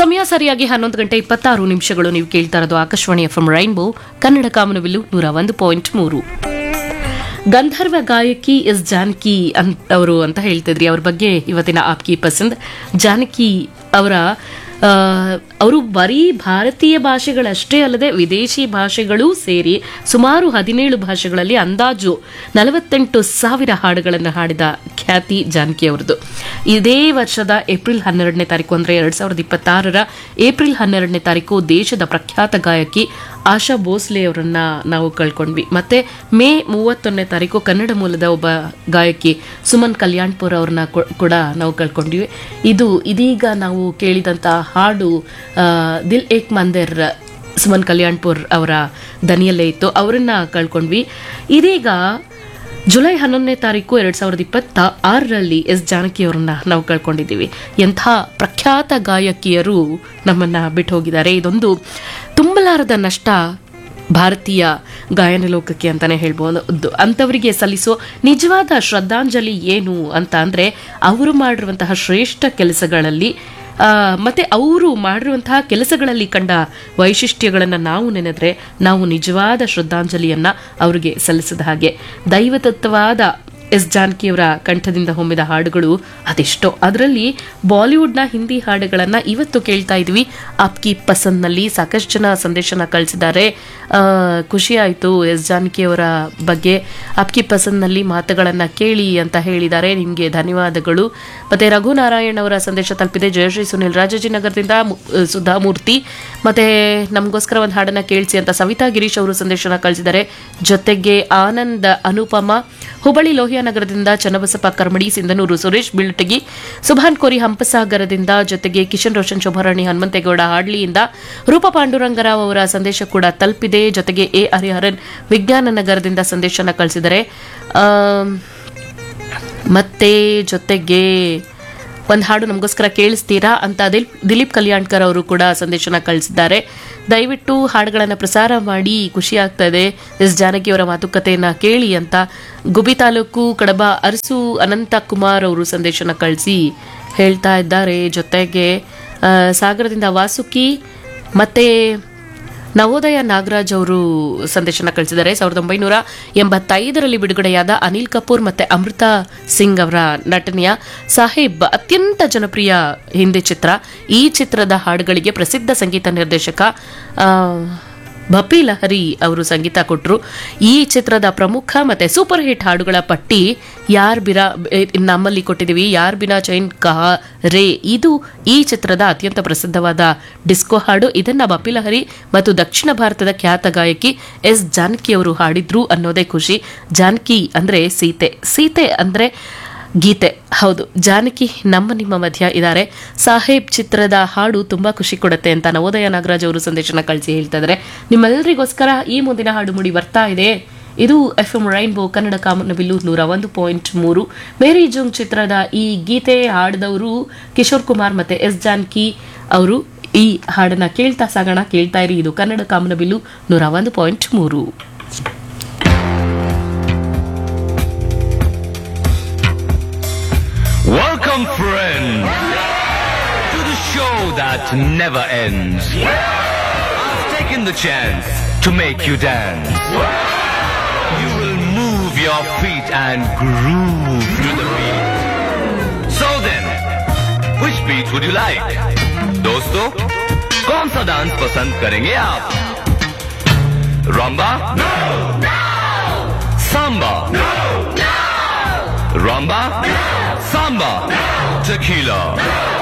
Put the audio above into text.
ಸಮಯ ಸರಿಯಾಗಿ ಹನ್ನೊಂದು ಗಂಟೆ ಇಪ್ಪತ್ತಾರು ನಿಮಿಷಗಳು ನೀವು ಕೇಳ್ತಾ ಇರೋದು Akashvani F M rainbow Kannada ಕಾಮನಬಿಲ್ಲು ನೂರ ಒಂದು ಪಾಯಿಂಟ್ ಮೂರು ಗಂಧರ್ವ ಗಾಯಕಿ ಎಸ್ ಜಾನಕಿ ಅಂತ ಅವರು ಅಂತ ಹೇಳ್ತಿದ್ರಿ ಅವ್ರ ಬಗ್ಗೆ ಇವತ್ತಿನ ಆಪ್ಕಿ ಪಸಂದ್ ಜಾನಕಿ ಅವರ ಆ, ಅವರು ಬರೀ ಭಾರತೀಯ ಭಾಷೆಗಳಷ್ಟೇ ಅಲ್ಲದೆ ವಿದೇಶಿ ಭಾಷೆಗಳೂ ಸೇರಿ ಸುಮಾರು ಹದಿನೇಳು ಭಾಷೆಗಳಲ್ಲಿ ಅಂದಾಜು ನಲವತ್ತೆಂಟು ಸಾವಿರ ಹಾಡುಗಳನ್ನು ಹಾಡಿದ ಖ್ಯಾತಿ ಜಾನಕಿ ಅವರದು ಇದೇ ವರ್ಷದ ಏಪ್ರಿಲ್ ಹನ್ನೆರಡನೇ ತಾರೀಕು ಅಂದರೆ ಎರಡ್ ಸಾವಿರದ ಇಪ್ಪತ್ತಾರರ ಏಪ್ರಿಲ್ ಹನ್ನೆರಡನೇ ತಾರೀಕು ದೇಶದ ಪ್ರಖ್ಯಾತ ಗಾಯಕಿ ಆಶಾ ಭೋಸ್ಲೆ ಅವರನ್ನ ನಾವು ಕಳ್ಕೊಂಡ್ವಿ ಮತ್ತೆ ಮೇ ಮೂವತ್ತೊಂದನೇ ತಾರೀಕು ಕನ್ನಡ ಮೂಲದ ಒಬ್ಬ ಗಾಯಕಿ ಸುಮನ್ ಕಲ್ಯಾಣ್ಪುರ್ ಅವ್ರನ್ನ ಕೂ- ಕೂಡ ನಾವು ಕಳ್ಕೊಂಡ್ವಿ ಇದು ಇದೀಗ ನಾವು ಕೇಳಿದಂತ ಹಾಡು ಆ, ದಿಲ್ ಏಕ್ ಮಂದಿರ್ ಸುಮನ್ ಕಲ್ಯಾಣ್ಪುರ್ ಅವರ ದನಿಯಲ್ಲೇ ಇತ್ತು ಅವರನ್ನ ಕಳ್ಕೊಂಡ್ವಿ ಇದೀಗ ಜುಲೈ ಹನ್ನೊಂದನೇ ತಾರೀಕು ಎರಡ್ ಸಾವಿರದ ಇಪ್ಪತ್ತ ಆರರಲ್ಲಿ ಎಸ್ ಜಾನಕಿ ಅವರನ್ನ ನಾವು ಕಳ್ಕೊಂಡಿದ್ದೀವಿ ಎಂಥ ಪ್ರಖ್ಯಾತ ಗಾಯಕಿಯರು ನಮ್ಮನ್ನ ಬಿಟ್ಟು ಹೋಗಿದ್ದಾರೆ ಇದೊಂದು ತುಂಬಲಾರದ ನಷ್ಟ ಭಾರತೀಯ ಗಾಯನ ಲೋಕಕ್ಕೆ ಅಂತಾನೆ ಹೇಳ್ಬೋದು ಅಂಥವರಿಗೆ ಸಲ್ಲಿಸೋ ನಿಜವಾದ ಶ್ರದ್ಧಾಂಜಲಿ ಏನು ಅಂತ ಅಂದ್ರೆ ಅವರು ಮಾಡಿರುವಂತಹ ಶ್ರೇಷ್ಠ ಕೆಲಸಗಳಲ್ಲಿ ಆ, ಮತ್ತೆ ಅವರು ಮಾಡಿರುವಂತಹ ಕೆಲಸಗಳಲ್ಲಿ ಕಂಡ ವೈಶಿಷ್ಟ್ಯಗಳನ್ನು ನಾವು ನೆನೆದ್ರೆ ನಾವು ನಿಜವಾದ ಶ್ರದ್ಧಾಂಜಲಿಯನ್ನ ಅವರಿಗೆ ಸಲ್ಲಿಸಿದ ಹಾಗೆ ದೈವದತ್ತವಾದ ಎಸ್ ಜಾನಕಿಯವರ ಕಂಠದಿಂದ ಹೊಮ್ಮಿದ ಹಾಡುಗಳು ಅದೆಷ್ಟೋ ಅದರಲ್ಲಿ ಬಾಲಿವುಡ್ನ ಹಿಂದಿ ಹಾಡುಗಳನ್ನ ಇವತ್ತು ಕೇಳ್ತಾ ಇದ್ವಿ ಆಪ್ಕಿ ಪಸಂದ್ನಲ್ಲಿ ಸಾಕಷ್ಟು ಜನ ಸಂದೇಶನ ಕಳಿಸಿದ್ದಾರೆ ಆ, ಖುಷಿ ಆಯಿತು ಎಸ್ ಜಾನಕಿಯವರ ಬಗ್ಗೆ ಆಪ್ಕಿ ಪಸಂದ್ನಲ್ಲಿ ಮಾತುಗಳನ್ನು ಕೇಳಿ ಅಂತ ಹೇಳಿದ್ದಾರೆ ನಿಮಗೆ ಧನ್ಯವಾದಗಳು ಮತ್ತೆ ರಘುನಾರಾಯಣ್ ಅವರ ಸಂದೇಶ ತಲುಪಿದೆ ಜಯಶ್ರೀ ಸುನಿಲ್ ರಾಜಾಜಿನಗರದಿಂದ ಮು- ಸುಧಾಮೂರ್ತಿ ಮತ್ತೆ ನಮಗೋಸ್ಕರ ಒಂದು ಹಾಡನ್ನ ಕೇಳಿಸಿ ಅಂತ ಸವಿತಾ ಗಿರೀಶ್ ಅವರು ಸಂದೇಶನ ಕಳಿಸಿದ್ದಾರೆ ಜೊತೆಗೆ ಆನಂದ್ ಅನುಪಮ ಹುಬ್ಬಳ್ಳಿ ಲೋಹಿಯಾನಗರದಿಂದ ಚನ್ನಬಸಪ್ಪ ಕರ್ಮಡಿ ಸಿಂಧನೂರು ಸುರೇಶ್ ಬಿಳ್ಟಗಿ ಸುಭಾನ್ ಕೋರಿ ಹಂಪಸಾಗರದಿಂದ ಜೊತೆಗೆ ಕಿಶನ್ ರೋಷನ್ ಶೋಭಾರಾಣಿ ಹನುಮಂತೇಗೌಡ ಹಾಡ್ಲಿಯಿಂದ ರೂಪ ಪಾಂಡುರಂಗರಾವ್ ಅವರ ಸಂದೇಶ ಕೂಡ ತಲುಪಿದೆ ಜೊತೆಗೆ ಎ ಹರಿಹರನ್ ವಿಜ್ಞಾನ ನಗರದಿಂದ ಸಂದೇಶನ ಕಳಿಸಿದ್ದಾರೆ ಆಮ್, ಮತ್ತೆ ಜೊತೆಗೆ ಒಂದು ಹಾಡು ನಮಗೋಸ್ಕರ ಕೇಳಿಸ್ತೀರಾ ಅಂತ ದಿಲ್- ದಿಲೀಪ್ ಕಲ್ಯಾಣ್ಕರ್ ಅವರು ಕೂಡ ಸಂದೇಶನ ಕಳಿಸಿದ್ದಾರೆ ದಯವಿಟ್ಟು ಹಾಡುಗಳನ್ನು ಪ್ರಸಾರ ಮಾಡಿ ಖುಷಿ ಆಗ್ತಾ ಇದೆ ಎಸ್ ಜಾನಕಿಯವರ ಮಾತುಕತೆಯನ್ನ ಕೇಳಿ ಅಂತ ಗುಬಿ ತಾಲೂಕು ಕಡಬ ಅರಸು ಅನಂತ ಕುಮಾರ್ ಅವರು ಸಂದೇಶನ ಕಳಿಸಿ ಹೇಳ್ತಾ ಇದ್ದಾರೆ ಜೊತೆಗೆ ಆ, ಸಾಗರದಿಂದ ವಾಸುಕಿ ಮತ್ತೆ ನವೋದಯ ನಾಗರಾಜ್ ಅವರು ಸಂದೇಶನ ಕಳಿಸಿದ್ದಾರೆ ಸಾವಿರದ ಒಂಬೈನೂರ ಎಂಬತ್ತೈದರಲ್ಲಿ ಬಿಡುಗಡೆಯಾದ ಅನಿಲ್ ಕಪೂರ್ ಮತ್ತೆ ಅಮೃತಾ ಸಿಂಗ್ ಅವರ ನಟನೆಯ ಸಾಹೇಬ್ ಅತ್ಯಂತ ಜನಪ್ರಿಯ ಹಿಂದಿ ಚಿತ್ರ ಈ ಚಿತ್ರದ ಹಾಡುಗಳಿಗೆ ಪ್ರಸಿದ್ಧ ಸಂಗೀತ ನಿರ್ದೇಶಕ ಆ, ಬಪಿ ಲಹರಿ ಅವರು ಸಂಗೀತ ಕೊಟ್ಟರು ಈ ಚಿತ್ರದ ಪ್ರಮುಖ ಮತ್ತೆ ಸೂಪರ್ ಹಿಟ್ ಹಾಡುಗಳ ಪಟ್ಟಿ ಯಾರ್ ಬಿರಾ ಎ, ನಮ್ಮಲ್ಲಿ ಕೊಟ್ಟಿದ್ದೀವಿ ಯಾರ್ ಬಿನಾ ಚೈನ್ ಕಹಾ ರೇ ಇದು ಈ ಚಿತ್ರದ ಅತ್ಯಂತ ಪ್ರಸಿದ್ಧವಾದ ಡಿಸ್ಕೋ ಹಾಡು ಇದನ್ನ ಬಪಿ ಲಹರಿ ಮತ್ತು ದಕ್ಷಿಣ ಭಾರತದ ಖ್ಯಾತ ಗಾಯಕಿ ಎಸ್ ಜಾನಕಿ ಅವರು ಹಾಡಿದ್ರು ಅನ್ನೋದೇ ಖುಷಿ ಜಾನಕಿ ಅಂದ್ರೆ ಸೀತೆ ಸೀತೆ ಅಂದ್ರೆ ಗೀತೆ ಹೌದು ಜಾನಕಿ ನಮ್ಮ ನಿಮ್ಮ ಮಧ್ಯ ಇದ್ದಾರೆ ಸಾಹೇಬ್ ಚಿತ್ರದ ಹಾಡು ತುಂಬಾ ಖುಷಿ ಕೊಡುತ್ತೆ ಅಂತ ನವೋದಯ ನಾಗರಾಜ್ ಅವರು ಸಂದೇಶನ ಕಳಿಸಿ ಹೇಳ್ತಾ ಇದ್ದಾರೆ ನಿಮ್ಮೆಲ್ಲರಿಗೋಸ್ಕರ ಈ ಮುಂದಿನ ಹಾಡು ಮುಡಿ ಬರ್ತಾ ಇದೆ ಇದು ಎಫ್ ಎಂ ರೈನ್ಬೋ ಕನ್ನಡ ಕಾಮನಬಿಲ್ಲು ನೂರ ಒಂದು ಪಾಯಿಂಟ್ ಮೂರು ಮೇರಿ ಜುಂಗ್ ಚಿತ್ರದ ಈ ಗೀತೆ ಹಾಡಿದವರು ಕಿಶೋರ್ ಕುಮಾರ್ ಮತ್ತೆ ಎಸ್ ಜಾನಕಿ ಅವರು ಈ ಹಾಡನ್ನ ಕೇಳ್ತಾ ಸಾಗೋಣ ಕೇಳ್ತಾ ಇರಿ ಇದು ಕನ್ನಡ ಕಾಮನಬಿಲ್ಲು ನೂರ ಒಂದು ಪಾಯಿಂಟ್ ಮೂರು Welcome, friend, to the show that never ends. I've taken the chance to make you dance. You will move your feet and groove to the beat. So then, which beat would you like? दोस्तों कौन सा dance पसंद करेंगे आप रंबा Samba Rumba, Samba, Tequila.